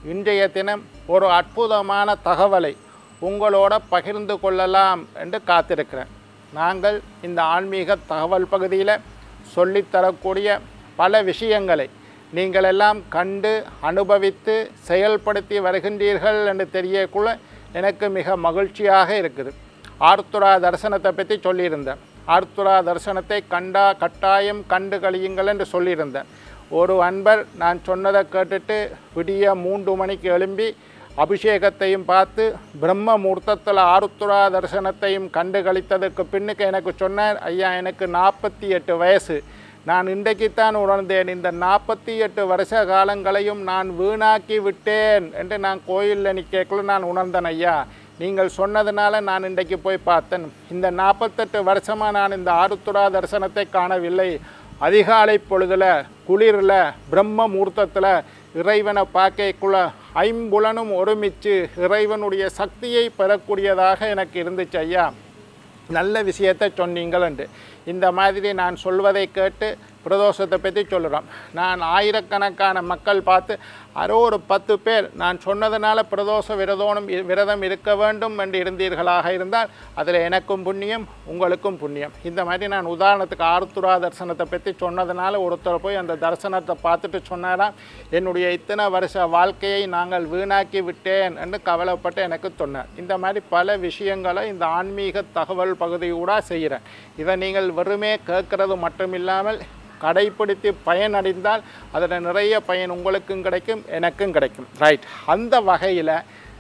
இன்றைய தினம் ஒரு அற்புதமான தகவலை உங்களோட பகிர்ந்து கொள்ளலாம் என்று காத்திருக்கிறேன் நாங்கள் இந்த ஆன்மீக தகவல் பகுதியில் சொல்லித்தரக்கூடிய பல விஷயங்களை நீங்கள் எல்லாம் கண்டு அனுபவித்து செயல்படுத்தி வருகின்றீர்கள் என்று தெரியக்குள்ள எனக்கு மிக மகிழ்ச்சியாக இருக்குது ஆர்த்துரா தரிசனத்தை பற்றி சொல்லியிருந்தேன் ஆர்த்துரா தரிசனத்தை கண்டா கட்டாயம் கண்டு கழியுங்கள் என்று சொல்லியிருந்தேன் ஒரு அன்பர் நான் சொன்னதை கேட்டுட்டு விடிய மூன்று மணிக்கு எழும்பி அபிஷேகத்தையும் பார்த்து பிரம்ம முகூர்த்தத்தில் ஆருத்ரா தரிசனத்தையும் கண்டு கழித்ததற்கு பின்னுக்கு எனக்கு சொன்னார் ஐயா எனக்கு நாற்பத்தி எட்டு வயசு நான் இன்றைக்குத்தான் உணர்ந்தேன் இந்த நாற்பத்தி எட்டு வருஷ காலங்களையும் நான் வீணாக்கி விட்டேன் என்று நான் கோயிலில் நிற்கக்குள்ள நான் உணர்ந்தேன் ஐயா நீங்கள் சொன்னதுனால நான் இன்றைக்கு போய் பார்த்தேன் இந்த நாற்பத்தெட்டு வருஷமாக நான் இந்த ஆருத்துரா தரிசனத்தை காணவில்லை அதிகாலை பொழுதில் குளிரில் பிரம்ம முகூர்த்தத்தில் இறைவனை பார்க்கக்குள்ள ஐம்புலனும் ஒருமிச்சு இறைவனுடைய சக்தியை பெறக்கூடியதாக எனக்கு இருந்துச்சு ஐயா நல்ல விஷயத்தை சொன்னீங்கள் என்று இந்த மாதிரி நான் சொல்வதை கேட்டு பிரதோஷத்தை பற்றி சொல்லுறோம் நான் ஆயிரக்கணக்கான மக்கள் பார்த்து அரோ ஒரு பத்து பேர் நான் சொன்னதுனால பிரதோஷ விரதோனும் இ- விரதம் இருக்க வேண்டும் என்று இருந்தீர்களாக இருந்தால் அதில் எனக்கும் புண்ணியம் உங்களுக்கும் புண்ணியம் இந்த மாதிரி நான் உதாரணத்துக்கு ஆர்த்துரா தரிசனத்தை பற்றி சொன்னதுனால ஒருத்தர் போய் அந்த தரிசனத்தை பார்த்துட்டு சொன்னாராம் என்னுடைய இத்தனை வருஷ வாழ்க்கையை நாங்கள் வீணாக்கி விட்டேன் என்று கவலைப்பட்டு எனக்கு சொன்னார் இந்த மாதிரி பல விஷயங்களை இந்த ஆன்மீக தகவல் பகுதியூடாக செய்கிறேன் இதை நீங்கள் வெறுமே கேட்கறது மட்டுமில்லாமல் கடைப்பிடித்து பயனடைந்தால் அதில் நிறைய பயன் உங்களுக்கும் கிடைக்கும் எனக்கும் கிடைக்கும் ரைட் அந்த வகையில்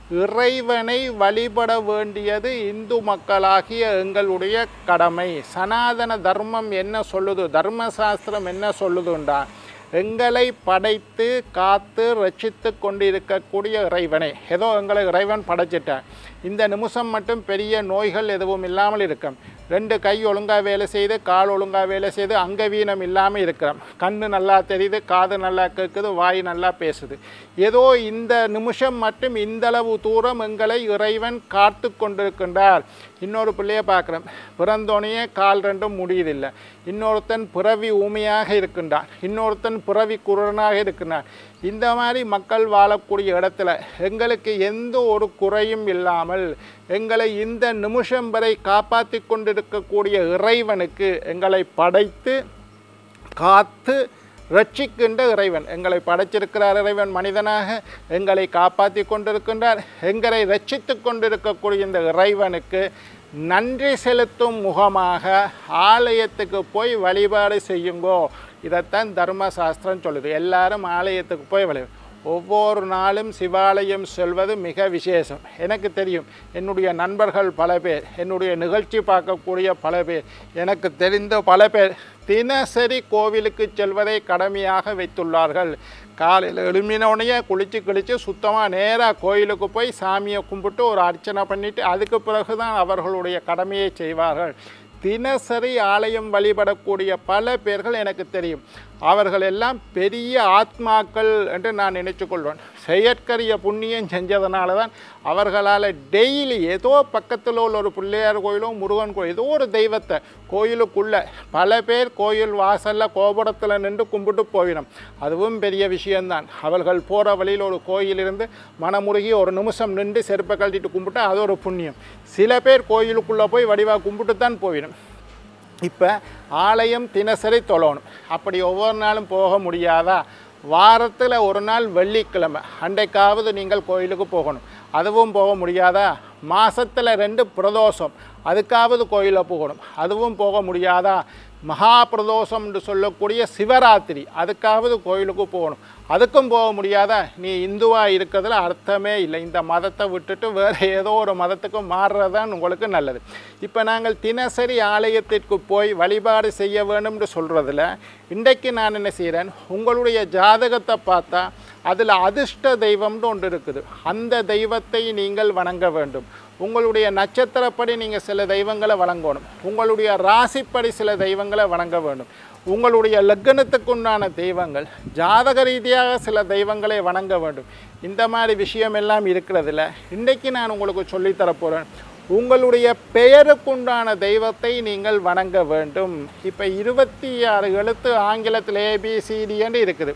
இறைவனை வழிபட வேண்டியது இந்து மக்களாகிய எங்களுடைய கடமை சனாதன தர்மம் என்ன சொல்லுது தர்மசாஸ்திரம் என்ன சொல்லுதுண்டா எங்களை படைத்து காத்து ரட்சித்து கொண்டிருக்கக்கூடிய இறைவனை ஏதோ எங்களை இறைவன் படைச்சிட்டார் இந்த நிமிஷம் மட்டும் பெரிய நோய்கள் எதுவும் இல்லாமல் இருக்கும் ரெண்டு கை ஒழுங்காக வேலை செய்து கால் ஒழுங்காக வேலை செய்து அங்கவீனம் இல்லாமல் இருக்கிறோம் கண்ணு நல்லா தெரியுது காது நல்லா கேட்குது வாய் நல்லா பேசுது ஏதோ இந்த நிமிஷம் மட்டும் இந்தளவு தூரம் எங்களை இறைவன் காத்து கொண்டிருக்கின்றார் இன்னொரு பிள்ளைய பார்க்குறோம் பிறந்தோனையே கால் ரெண்டும் முடியுதில்லை இன்னொருத்தன் பிறவி ஊமையாக இருக்கின்றான் இன்னொருத்தன் பிறவி குருடனாக இருக்கின்றான் இந்த மாதிரி மக்கள் வாழக்கூடிய இடத்துல எங்களுக்கு எந்த ஒரு குறையும் இல்லாமல் எங்களை இந்த நிமிஷம் வரை காப்பாற்றி கொண்டிருக்கக்கூடிய இறைவனுக்கு எங்களை படைத்து காத்து ரட்சிக்கின்ற இறைவன் எங்களை படைச்சிருக்கிறார் இறைவன் மனிதனாக எங்களை காப்பாற்றி கொண்டிருக்கின்றார் எங்களை ரட்சித்து கொண்டிருக்கக்கூடிய இந்த இறைவனுக்கு நன்றி செலுத்தும் முகமாக ஆலயத்துக்கு போய் வழிபாடு செய்யுங்கோ இதைத்தான் தர்மசாஸ்திரம் சொல்லுது எல்லாரும் ஆலயத்துக்கு போய் வழி ஒவ்வொரு நாளும் சிவாலயம் செல்வது மிக விசேஷம் எனக்கு தெரியும் என்னுடைய நண்பர்கள் பல பேர் என்னுடைய நிகழ்ச்சி பார்க்கக்கூடிய பல பேர் எனக்கு தெரிந்த பல பேர் தினசரி கோவிலுக்கு செல்வதை கடமையாக வைத்துள்ளார்கள் காலையில் எழும்பினோடனே குளித்து குளித்து சுத்தமாக நேராக கோயிலுக்கு போய் சாமியை கும்பிட்டு ஒரு அர்ச்சனை பண்ணிட்டு அதுக்கு பிறகு தான் அவர்களுடைய கடமையை செய்வார்கள் தினசரி ஆலயம் வழிபடக்கூடிய பல பேர்கள் எனக்கு தெரியும் அவர்கள் எல்லாம் பெரிய ஆத்மாக்கள் என்று நான் நினைச்சுக்கொள்வேன் செயற்கரிய புண்ணியம் செஞ்சதுனால தான் அவர்களால் டெய்லி ஏதோ பக்கத்தில் உள்ள ஒரு பிள்ளையார் கோயிலோ முருகன் கோயில் ஏதோ ஒரு தெய்வத்தை கோயிலுக்குள்ளே பல பேர் கோயில் வாசலில் கோபுரத்தில் நின்று கும்பிட்டு போயிடும் அதுவும் பெரிய விஷயம்தான் அவர்கள் போகிற வழியில் ஒரு கோயில் இருந்து மனமுருகி ஒரு நிமிஷம் நின்று செருப்பை கழட்டிட்டு கும்பிட்டா அது ஒரு புண்ணியம் சில பேர் கோயிலுக்குள்ளே போய் வடிவாக கும்பிட்டு தான் போயிடும் இப்போ ஆலயம் தினசரி தொழணும் அப்படி ஒவ்வொரு நாளும் போக முடியாதா வாரத்தில் ஒரு நாள் வெள்ளிக்கிழமை அன்றைக்காவது நீங்கள் கோயிலுக்கு போகணும் அதுவும் போக முடியாதா மாசத்துல ரெண்டு பிரதோஷம் அதுக்காவது கோயிலில் போகணும் அதுவும் போக முடியாதா மகா பிரதோஷம் என்று சொல்லக்கூடிய சிவராத்திரி அதுக்காவது கோயிலுக்கு போகணும் அதுக்கும் போக முடியாதா நீ இந்துவாக இருக்கிறதுல அர்த்தமே இல்லை இந்த மதத்தை விட்டுட்டு வேறு ஏதோ ஒரு மதத்துக்கு மாறுறது தான் உங்களுக்கு நல்லது இப்போ நாங்கள் தினசரி ஆலயத்திற்கு போய் வழிபாடு செய்ய வேணும்னு சொல்கிறதுல இன்றைக்கு நான் என்ன செய்கிறேன் உங்களுடைய ஜாதகத்தை பார்த்தா அதில் அதிர்ஷ்ட தெய்வம்னு ஒன்று இருக்குது அந்த தெய்வத்தை நீங்கள் வணங்க வேண்டும் உங்களுடைய நட்சத்திரப்படி நீங்கள் சில தெய்வங்களை வணங்கணும் உங்களுடைய ராசிப்படி சில தெய்வங்களை வணங்க வேண்டும் உங்களுடைய லக்னத்துக்குண்டான தெய்வங்கள் ஜாதக ரீதியாக சில தெய்வங்களை வணங்க வேண்டும் இந்த மாதிரி விஷயம் எல்லாம் இருக்கிறதுல இன்றைக்கு நான் உங்களுக்கு சொல்லித்தரப் போகிறேன் உங்களுடைய பெயருக்குண்டான தெய்வத்தை நீங்கள் வணங்க வேண்டும் இப்போ இருபத்தி ஆறு எழுத்து ஆங்கிலத்தில் ஏபிசிடின்னு இருக்குது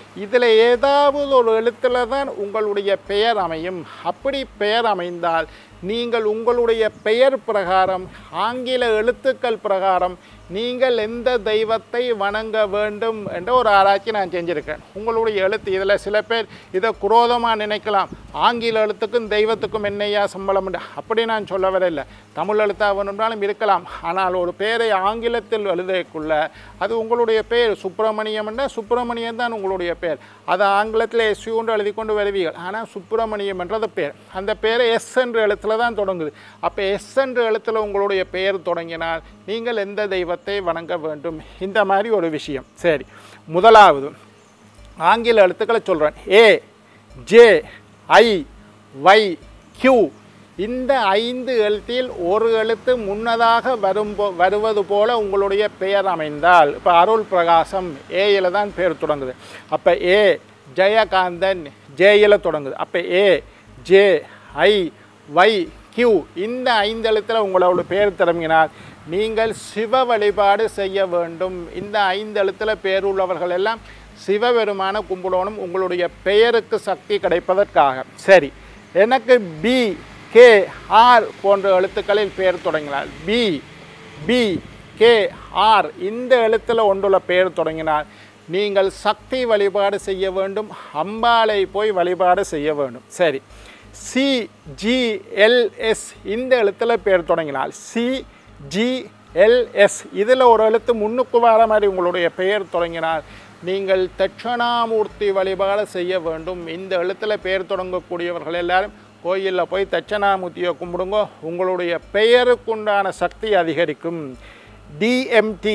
இதில் ஏதாவது ஒரு எழுத்தில் தான் உங்களுடைய பெயர் அமையும் அப்படி பெயர் அமைந்தால் நீங்கள் உங்களுடைய பெயர் பிரகாரம் ஆங்கில எழுத்துக்கள் பிரகாரம் நீங்கள் எந்த தெய்வத்தை வணங்க வேண்டும் என்ற ஒரு ஆராய்ச்சி நான் செஞ்சுருக்கேன் உங்களுடைய எழுத்து இதில் சில பேர் இதை குரோதமாக நினைக்கலாம் ஆங்கில எழுத்துக்கும் தெய்வத்துக்கும் என்னையா சம்பளம் உண்டு அப்படி நான் சொல்ல வரல தமிழ் எழுத்தாக வேணும்னாலும் இருக்கலாம் ஆனால் ஒரு பெயரை ஆங்கிலத்தில் எழுதக்குள்ள அது உங்களுடைய பெயர் சுப்பிரமணியம் என்றால் சுப்பிரமணியம் தான் உங்களுடைய பெயர் அது ஆங்கிலத்தில் எஸ் கொண்டு எழுதி கொண்டு வருவீர்கள் ஆனால் சுப்பிரமணியம் என்றது பெயர் அந்த பெயரை எஸ் என்ற எழுத்தில் தான் தொடங்குது அப்போ எஸ் என்ற எழுத்தில் உங்களுடைய பெயர் தொடங்கினால் நீங்கள் எந்த தெய்வத்தை வணங்க வேண்டும் இந்த மாதிரி ஒரு விஷயம் சரி முதலாவது ஆங்கில எழுத்துக்களை சொல்கிறேன் ஏ ஜே ஐ வை கியூ இந்த ஐந்து எழுத்தில் ஒரு எழுத்து முன்னதாக வரும் போ- வருவது போல உங்களுடைய பெயர் அமைந்தால் இப்போ அருள் பிரகாசம் ஏயில் தான் பேர் தொடங்குது அப்போ ஏ ஜெயகாந்தன் ஜேயில் தொடங்குது அப்போ ஏ ஜே ஐ வை கியூ இந்த ஐந்து எழுத்தில் உங்களோட பேர் தொடங்கினால் நீங்கள் சிவ வழிபாடு செய்ய வேண்டும் இந்த ஐந்து எழுத்தில் பேர் உள்ளவர்கள் எல்லாம் சிவபெருமான கும்பிடணும் உங்களுடைய பெயருக்கு சக்தி கிடைப்பதற்காக சரி எனக்கு பி கே ஆர் போன்ற எழுத்துக்களில் பெயர் தொடங்கினார் பி பி கே ஆர் இந்த எழுத்தில் ஒன்றுள்ள பெயர் தொடங்கினால் நீங்கள் சக்தி வழிபாடு செய்ய வேண்டும் அம்பாளை போய் வழிபாடு செய்ய வேண்டும் சரி சி ஜி எல் எஸ் இந்த எழுத்தில் பேர் தொடங்கினால் சி ஜி எல் எஸ் இதில் ஒரு எழுத்து முன்னுக்கு வர மாதிரி உங்களுடைய பெயர் தொடங்கினால் நீங்கள் தட்சணாமூர்த்தி வழிபாடு செய்ய வேண்டும் இந்த எழுத்தில் பெயர் தொடங்கக்கூடியவர்கள் எல்லாரும் கோயிலில் போய் தட்சணாமூர்த்தியை கும்பிடுங்க உங்களுடைய பெயருக்குண்டான சக்தி அதிகரிக்கும் டிஎம்டி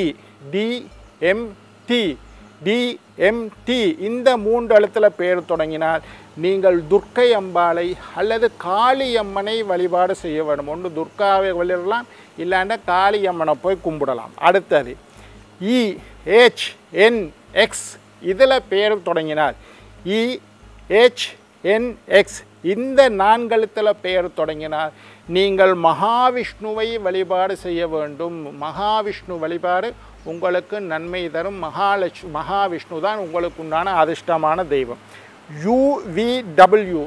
டிஎம்டி டிஎம்டி இந்த மூன்று எழுத்தில் பெயர் தொடங்கினால் நீங்கள் துர்க்கை அம்பாளை அல்லது காளி அம்மனை வழிபாடு செய்ய வேண்டும் ஒன்று துர்காவை வழிபடலாம் இல்லாண்ட காளி அம்மனை போய் கும்பிடலாம் அடுத்தது இ ஹெச் என் எக்ஸ் இதில் பெயர் தொடங்கினார் இ ஹெச் என் எக்ஸ் இந்த நான்கெழுத்தில் பெயர் தொடங்கினால் நீங்கள் மகாவிஷ்ணுவை வழிபாடு செய்ய வேண்டும் மகாவிஷ்ணு வழிபாடு உங்களுக்கு நன்மை தரும் மகாலட்ச மகாவிஷ்ணு தான் உங்களுக்கு உண்டான அதிர்ஷ்டமான தெய்வம் யுவிடபிள்யூ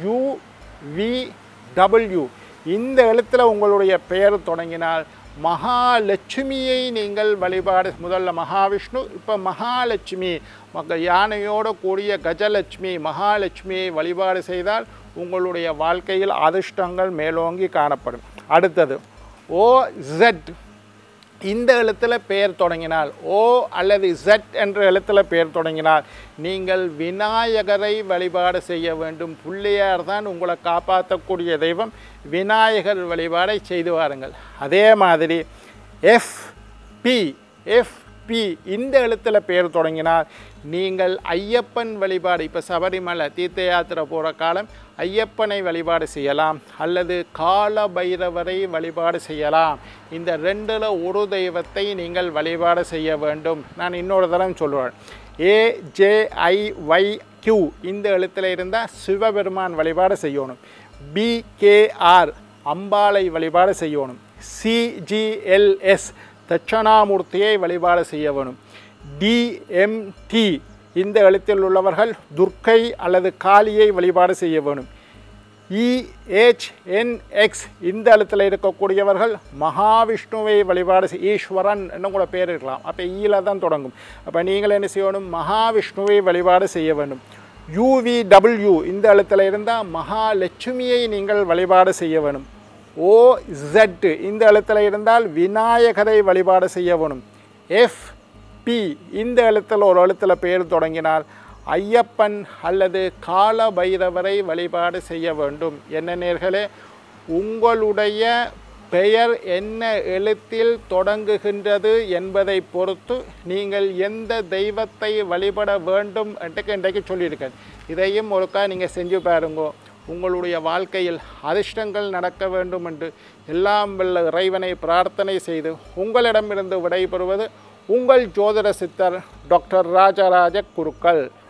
யுவிடபிள்யூ இந்த எழுத்தில் உங்களுடைய பெயர் தொடங்கினால் மகாலட்சுமியை நீங்கள் வழிபாடு முதல்ல மகாவிஷ்ணு இப்போ மகாலட்சுமி மக்க யானையோடு கூடிய கஜலட்சுமி மகாலட்சுமியை வழிபாடு செய்தால் உங்களுடைய வாழ்க்கையில் அதிர்ஷ்டங்கள் மேலோங்கி காணப்படும் அடுத்தது ஓ ஜெட் இந்த எழுத்தில் பெயர் தொடங்கினால் ஓ அல்லது Z என்ற எழுத்தில் பெயர் தொடங்கினால் நீங்கள் விநாயகரை வழிபாடு செய்ய வேண்டும் பிள்ளையார் தான் உங்களை காப்பாற்றக்கூடிய தெய்வம் விநாயகர் வழிபாடை செய்து வாருங்கள் அதே மாதிரி எஃப் பி எஃப் பி இந்த எழுத்தில் பெயர் தொடங்கினால் நீங்கள் ஐயப்பன் வழிபாடு இப்போ சபரிமலை தீர்த்த யாத்திரை போகிற காலம் ஐயப்பனை வழிபாடு செய்யலாம் அல்லது கால பைரவரை வழிபாடு செய்யலாம் இந்த ரெண்டில் ஒரு தெய்வத்தை நீங்கள் வழிபாடு செய்ய வேண்டும் நான் இன்னொரு தரம் சொல்லுவேன் A J I Y Q இந்த எழுத்தில் இருந்தால் சிவபெருமான் வழிபாடு செய்யணும் பிகேஆர் அம்பாளை வழிபாடு செய்யணும் சிஜிஎல்எஸ் தட்சணாமூர்த்தியை வழிபாடு செய்ய வேணும் டிஎம்டி இந்த எழுத்தில் உள்ளவர்கள் துர்க்கை அல்லது காளியை வழிபாடு செய்ய வேணும் இஹெச்என்எக்ஸ் இந்த எழுத்தில் இருக்கக்கூடியவர்கள் மகாவிஷ்ணுவை வழிபாடு செய் ஈஸ்வரன் என்னும் கூட பேர் இருக்கலாம் அப்போ ஈல தான் தொடங்கும் அப்போ நீங்கள் என்ன செய்யணும் மகாவிஷ்ணுவை வழிபாடு செய்ய வேண்டும் யூவிடபிள்யூ இந்த எழுத்தில் இருந்தால் மகாலட்சுமியை நீங்கள் வழிபாடு செய்ய வேணும் ஓ Z இந்த எழுத்தில் இருந்தால் விநாயகரை வழிபாடு செய்ய வேணும் எஃப் பி இந்த எழுத்தில் ஒரு எழுத்தில் பெயர் தொடங்கினால் ஐயப்பன் அல்லது கால பைரவரை வழிபாடு செய்ய வேண்டும் என்ன நேர்களே உங்களுடைய பெயர் என்ன எழுத்தில் தொடங்குகின்றது என்பதை பொறுத்து நீங்கள் எந்த தெய்வத்தை வழிபட வேண்டும் என்று இன்றைக்கு சொல்லியிருக்கேன் இதையும் ஒருக்கா நீங்கள் செஞ்சு பாருங்கோ உங்களுடைய வாழ்க்கையில் அதிர்ஷ்டங்கள் நடக்க வேண்டும் என்று எல்லாம் வல்ல இறைவனை பிரார்த்தனை செய்து உங்களிடமிருந்து விடைபெறுவது உங்கள் ஜோதிட சித்தர் டாக்டர் ராஜராஜ குருக்கள்